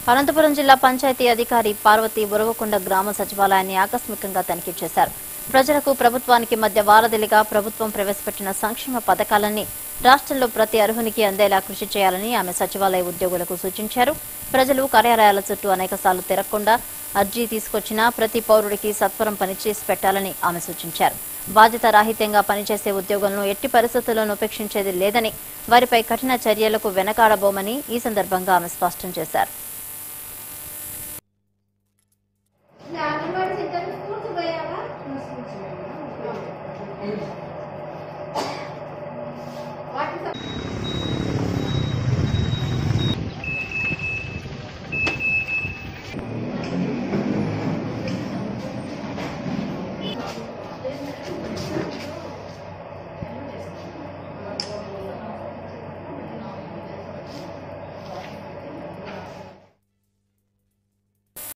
అనంతపురం జిల్లా పంచాయతీ అధికారి పార్వతి ఉరవకొండ గ్రామ సచివాలయాన్ని ఆకస్మికంగా తనిఖీ చేశారు ప్రజలకు ప్రభుత్వానికి మధ్య వారధిలిగా ప్రభుత్వం ప్రవేశపెట్టిన సంక్షేమ పథకాలన్నీ రాష్ట్రంలో ప్రతి అర్హునికి అందేలా కృషి చేయాలని ఆమె సచివాలయ ఉద్యోగులకు సూచించారు ప్రజలు కార్యాలయాల చుట్టూ అనేకసార్లు తిరగకుండా అర్జీ తీసుకొచ్చినా ప్రతి పౌరుడికి సత్వరం పనిచేసి పెట్టాలని ఆమె సూచించారు బాధ్యత రాహిత్యంగా పనిచేసే ఉద్యోగులను ఎట్టి పరిస్థితుల్లోనూ ఉపేక్షించేది లేదని వారిపై కఠిన చర్యలకు వెనకాడబోమని ఈ సందర్భంగా ఆమె స్పష్టం చేశారు